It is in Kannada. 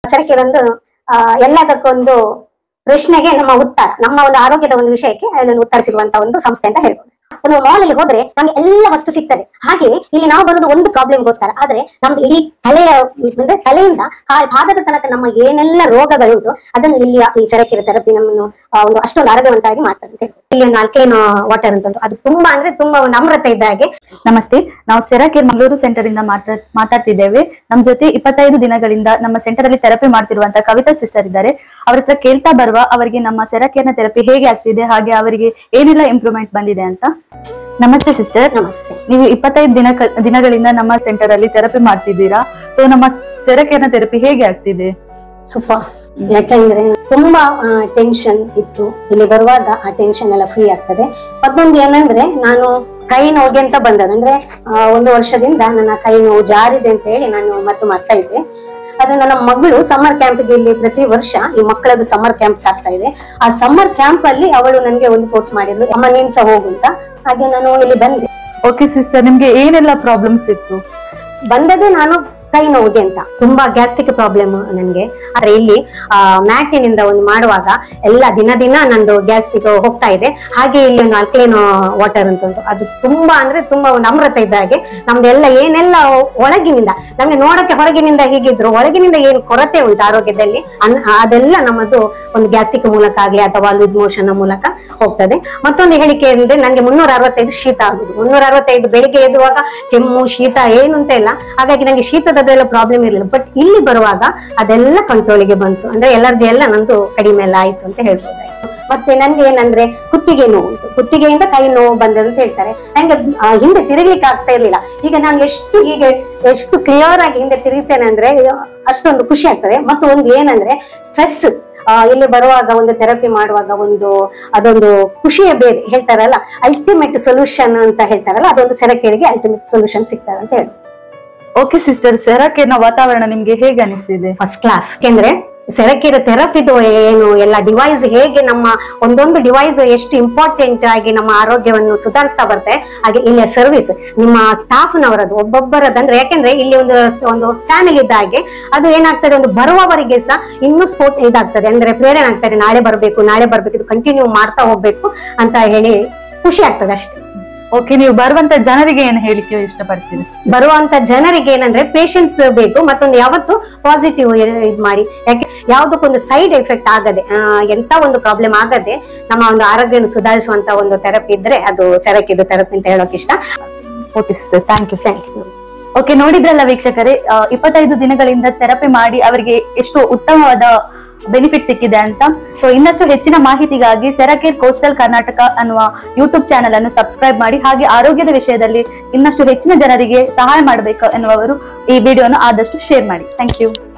ಸರಕಿರೊಂದು ಆ, ಎಲ್ಲದಕ್ಕೊಂದು ಪ್ರಶ್ನೆಗೆ ನಮ್ಮ ಉತ್ತರ ನಮ್ಮ ಒಂದು ಆರೋಗ್ಯದ ಒಂದು ವಿಷಯಕ್ಕೆ ಅದನ್ನು ಉತ್ತರಿಸಿರುವಂತ ಒಂದು ಸಂಸ್ಥೆ ಅಂತ ಹೇಳ್ಬೋದು ಒಂದು ಮಾಲ್ ಅಲ್ಲಿ ಹೋದ್ರೆ ನಮ್ಗೆ ಎಲ್ಲ ವಸ್ತು ಸಿಗ್ತದೆ ಹಾಗೆ ಇಲ್ಲಿ ನಾವು ಬರೋದು ಒಂದು ಪ್ರಾಬ್ಲಮ್ಗೋಸ್ಕರ ಆದ್ರೆ ನಮ್ದು ಇಡೀ ತಲೆಯ ಅಂದ್ರೆ ತಲೆಯಿಂದ ಕಾಲ್ ಪಾದದ ತನಕ ನಮ್ಮ ಏನೆಲ್ಲ ರೋಗಗಳುಂಟು ಅದನ್ನು ಇಲ್ಲಿ ಈ ಸೆರಕಿರ ಥೆರಪಿ ನಮ್ಮನ್ನು ಆ, ಒಂದು ಅಷ್ಟೊಂದು ಆರೋಗ್ಯವಂತಾಗಿ ಮಾಡ್ತದೆ ಅಂತ ಹೇಳ್ಬೋದು. ಇಲ್ಲಿ ಒಂದು ಅಲ್ಕೇನೋ ವಾಟರ್ ಅಂತ ಉಂಟು ಅದು ತುಂಬಾ ಅಂದ್ರೆ ತುಂಬಾ ಒಂದು ಅಮೃತ ಇದ್ದ ಹಾಗೆ ನಮಸ್ತೆ ನಾವು ಸೆರಾಕೇರ್ ಮಂಗಳೂರು ಸೆಂಟರ್ ಇಂದ ಮಾತಾ ಮಾತಾಡ್ತಿದ್ದೇವೆ ನಮ್ ಜೊತೆ ಇಪ್ಪತ್ತೈದು ದಿನಗಳಿಂದ ನಮ್ಮ ಸೆಂಟರ್ ಅಲ್ಲಿ ಥೆರಪಿ ಮಾಡ್ತಿರುವಂತ ಕವಿತಾ ಸಿಸ್ಟರ್ ಇದ್ದಾರೆ ಅವ್ರ ಹತ್ರ ಕೇಳ್ತಾ ಬರುವ ಅವರಿಗೆ ನಮ್ಮ ಸೆರಾಕೇರ್ನ ಥೆರಪಿ ಹೇಗೆ ಆಗ್ತಿದೆ ಹಾಗೆ ಅವರಿಗೆ ಏನೆಲ್ಲ ಇಂಪ್ರೂವ್ಮೆಂಟ್ ಬಂದಿದೆ ಅಂತ ನಮಸ್ತೆ ಸಿಸ್ಟರ್ ನಮಸ್ತೆ ನೀವು ಇಪ್ಪತ್ತೈದು ದಿನ ದಿನಗಳಿಂದ ನಮ್ಮ ಸೆಂಟರ್ ಅಲ್ಲಿ ಥೆರಪಿ ಮಾಡ್ತಿದ್ದೀರಾ ಸೊ ನಮ್ಮ ಸೆರಕೇರ್ನ ಥೆರಪಿ ಹೇಗೆ ಆಗ್ತಿದೆ ಸೂಪರ್ ಯಾಕೆಂದ್ರೆ ತುಂಬಾ ಟೆನ್ಷನ್ ಇತ್ತು ಇಲ್ಲಿ ಬರುವಾಗ ಆ ಟೆನ್ಷನ್ ಎಲ್ಲ ಫ್ರೀ ಆಗ್ತದೆ ಮತ್ತೊಂದು ಏನಂದ್ರೆ ನಾನು ಕೈ ನೋವಿಗೆ ಅಂತ ಬಂದದ್ದು ಅಂದ್ರೆ ಆ, ಒಂದು ವರ್ಷದಿಂದ ನನ್ನ ಕೈ ನೋವು ಜಾರಿದೆ ಅಂತ ಹೇಳಿ ನಾನು ಮತ್ತು ಮಾಡ್ತಾ ಇದ್ದೆ ಅದು ನನ್ನ ಮಗಳು ಸಮ್ಮರ್ ಕ್ಯಾಂಪ್ಗೆ ಇಲ್ಲಿ ಪ್ರತಿ ವರ್ಷ ಈ ಮಕ್ಕಳದ್ದು ಸಮ್ಮರ್ ಕ್ಯಾಂಪ್ಸ್ ಆಗ್ತಾ ಇದೆ ಆ ಸಮ್ಮರ್ ಕ್ಯಾಂಪ್ ಅಲ್ಲಿ ಅವಳು ನನಗೆ ಒಂದು ಕೋರ್ಸ್ ಮಾಡಿದ್ಲು ಅಮ್ಮ ನೀನ್ ಸಹ ಹೋಗು ಅಂತ ಹಾಗೆ ನಾನು ಇಲ್ಲಿ ಬಂದೆ ಓಕೆ ಸಿಸ್ಟರ್ ನಿಮ್ಗೆ ಏನೆಲ್ಲ ಪ್ರಾಬ್ಲಮ್ಸ್ ಇತ್ತು ಬಂದದ್ದು ನಾನು ಕೈ ನೋವಿಗೆ ಅಂತ ತುಂಬಾ ಗ್ಯಾಸ್ಟ್ರಿಕ್ ಪ್ರಾಬ್ಲಮ್ ನನಗೆ ಆದ್ರೆ ಇಲ್ಲಿ ಮ್ಯಾಟಿನಿಂದ ಒಂದು ಮಾಡುವಾಗ ಎಲ್ಲ ದಿನ ದಿನ ನಂದು ಗ್ಯಾಸ್ಟ್ರಿಕ್ ಹೋಗ್ತಾ ಇದೆ ಹಾಗೆ ಇಲ್ಲಿ ಒಂದು ಅಲ್ಕ್ಲೇನ್ ವಾಟರ್ ಅಂತ ಉಂಟು ಅದು ತುಂಬಾ ಅಂದ್ರೆ ತುಂಬಾ ಒಂದು ಅಮೃತ ಇದ್ದ ಹಾಗೆ ನಮ್ದೆಲ್ಲ ಏನೆಲ್ಲ ಒಳಗಿನಿಂದ ನಮ್ಗೆ ನೋಡಕ್ಕೆ ಹೊರಗಿನಿಂದ ಹೀಗಿದ್ರು ಒಳಗಿನಿಂದ ಏನು ಕೊರತೆ ಉಂಟು ಆರೋಗ್ಯದಲ್ಲಿ ಅನ್- ಅದೆಲ್ಲ ನಮ್ಮದು ಒಂದು ಗ್ಯಾಸ್ಟ್ರಿಕ್ ಮೂಲಕ ಆಗ್ಲಿ ಅಥವಾ ಲೂಸ್ ಮೋಷನ್ ಮೂಲಕ ಹೋಗ್ತದೆ ಮತ್ತೊಂದು ಹೇಳಿಕೆ ಅಂದ್ರೆ ನನಗೆ ಮುನ್ನೂರ ಅರವತ್ತೈದು ಶೀತ ಆಗುದು ಮುನ್ನೂರ ಅರವತ್ತೈದು ಬೆಳಿಗ್ಗೆ ಎದ್ದುವಾಗ ಕೆಮ್ಮು ಶೀತ ಏನು ಅಂತ ಇಲ್ಲ ಹಾಗಾಗಿ ನನಗೆ ಶೀತದದೆಲ್ಲ ಪ್ರಾಬ್ಲಮ್ ಇರಲಿಲ್ಲ ಬಟ್ ಇಲ್ಲಿ ಬರುವಾಗ ಅದೆಲ್ಲ ಕಂಟ್ರೋಲಿಗೆ ಬಂತು ಅಂದ್ರೆ ಎಲರ್ಜಿ ಎಲ್ಲ ನಂದು ಕಡಿಮೆ ಎಲ್ಲ ಆಯ್ತು ಅಂತ ಹೇಳ್ಬೋದಾಯ್ತು ಮತ್ತೆ ನನ್ಗೆ ಏನಂದ್ರೆ ಕುತ್ತಿಗೆ ನೋವು ಉಂಟು ಕುತ್ತಿಗೆಯಿಂದ ಕೈ ನೋವು ಬಂದಂತ ಹೇಳ್ತಾರೆ ನಂಗೆ ಆ, ಹಿಂದೆ ತಿರುಗ್ಲಿಕ್ಕೆ ಆಗ್ತಾ ಇರ್ಲಿಲ್ಲ ಈಗ ನಾನು ಎಷ್ಟು ಹೀಗೆ ಎಷ್ಟು ಕ್ಲಿಯರ್ ಆಗಿ ಹಿಂದೆ ತಿರುಗ್ತೇನೆ ಅಂದ್ರೆ ಅಷ್ಟೊಂದು ಖುಷಿ ಆಗ್ತದೆ ಮತ್ತು ಒಂದು ಏನಂದ್ರೆ ಸ್ಟ್ರೆಸ್ ಇಲ್ಲಿ ಬರುವಾಗ ಒಂದು ಥೆರಪಿ ಮಾಡುವಾಗ ಒಂದು ಅದೊಂದು ಖುಷಿಯೇ ಬೇರೆ ಹೇಳ್ತಾರಲ್ಲ ಅಲ್ಟಿಮೇಟ್ ಸೊಲ್ಯೂಷನ್ ಅಂತ ಹೇಳ್ತಾರಲ್ಲ ಅದೊಂದು ಸೆರಕೇರಿಗೆ ಅಲ್ಟಿಮೇಟ್ ಸೊಲ್ಯೂಷನ್ ಸಿಗ್ತದೆ ಅಂತ ಹೇಳಿ ಓಕೆ ಸಿಸ್ಟರ್ ಸೆರಾಕೇರ್ನ ವಾತಾವರಣ ನಿಮ್ಗೆ ಹೇಗೆ ಅನಿಸ್ತಿದೆ ಫಸ್ಟ್ ಕ್ಲಾಸ್ ಯಾಕೆಂದ್ರೆ ಸೆರಕಿರ ಥೆರಪಿದು ಏನು ಎಲ್ಲ ಡಿವೈಸ್ ಹೇಗೆ ನಮ್ಮ ಒಂದೊಂದು ಡಿವೈಸ್ ಎಷ್ಟು ಇಂಪಾರ್ಟೆಂಟ್ ಆಗಿ ನಮ್ಮ ಆರೋಗ್ಯವನ್ನು ಸುಧಾರಿಸ್ತಾ ಬರುತ್ತೆ ಹಾಗೆ ಇಲ್ಲಿಯ ಸರ್ವಿಸ್ ನಿಮ್ಮ ಸ್ಟಾಫ್ ನವರದ್ದು ಒಬ್ಬೊಬ್ಬರದ್ದು ಅಂದ್ರೆ ಯಾಕೆಂದ್ರೆ ಇಲ್ಲಿ ಒಂದು ಒಂದು ಫ್ಯಾಮಿಲಿ ಇದ್ದ ಹಾಗೆ ಅದು ಏನಾಗ್ತದೆ ಒಂದು ಬರುವವರಿಗೆ ಸಹ ಇನ್ನೂ ಸ್ಪೋರ್ಟ್ ಇದಾಗ್ತದೆ ಅಂದ್ರೆ ಪ್ರೇರಣೆ ಆಗ್ತದೆ ನಾಳೆ ಬರ್ಬೇಕು ನಾಳೆ ಬರ್ಬೇಕು ಇದು ಕಂಟಿನ್ಯೂ ಮಾಡ್ತಾ ಹೋಗ್ಬೇಕು ಅಂತ ಹೇಳಿ ಖುಷಿ ಆಗ್ತದೆ ಅಷ್ಟೇ ಓಕೆ ನೀವು ಬರುವಂತ ಜನರಿಗೆ ಏನು ಹೇಳಿಕೆ ಇಷ್ಟಪಡ್ತೀರಿ sister? ಬರುವಂತ ಜನರಿಗೆ ಏನಂದ್ರೆ ಪೇಶನ್ಸ್ ಬೇಕು ಮತ್ತೊಂದು ಯಾವತ್ತು ಪಾಸಿಟಿವ್ ಇದ್ ಮಾಡಿ ಯಾಕೆ ಯಾವ್ದಕ್ಕೊಂದು ಸೈಡ್ ಎಫೆಕ್ಟ್ ಆಗದೆ ಆ, ಎಂತ ಒಂದು ಪ್ರಾಬ್ಲಮ್ ಆಗದೆ ನಮ್ಮ ಒಂದು ಆರೋಗ್ಯವನ್ನು ಸುಧಾರಿಸುವಂತ ಒಂದು ಥೆರಪಿ ಇದ್ರೆ ಅದು ಸೆರಕಿದು ಥೆರಪಿ ಅಂತ ಹೇಳೋಕೆ ಇಷ್ಟ okay sister thank you Thank you. Okay ನೋಡಿದ್ರಲ್ಲ ವೀಕ್ಷಕರೇ ಆ, ಇಪ್ಪತ್ತೈದು ದಿನಗಳಿಂದ ಥೆರಪಿ ಮಾಡಿ ಅವರಿಗೆ ಎಷ್ಟು ಉತ್ತಮವಾದ ಬೆನಿಫಿಟ್ ಸಿಕ್ಕಿದೆ ಅಂತ ಸೊ ಇನ್ನಷ್ಟು ಹೆಚ್ಚಿನ ಮಾಹಿತಿಗಾಗಿ ಸೆರಾಕೇರ್ ಕೋಸ್ಟಲ್ ಕರ್ನಾಟಕ ಅನ್ನುವ ಯೂಟ್ಯೂಬ್ ಚಾನೆಲ್ ಅನ್ನು ಸಬ್ಸ್ಕ್ರೈಬ್ ಮಾಡಿ ಹಾಗೆ ಆರೋಗ್ಯದ ವಿಷಯದಲ್ಲಿ ಇನ್ನಷ್ಟು ಹೆಚ್ಚಿನ ಜನರಿಗೆ ಸಹಾಯ ಮಾಡಬೇಕು ಎನ್ನುವವರು ಈ ವಿಡಿಯೋನ ಆದಷ್ಟು ಶೇರ್ ಮಾಡಿ ಥ್ಯಾಂಕ್ ಯು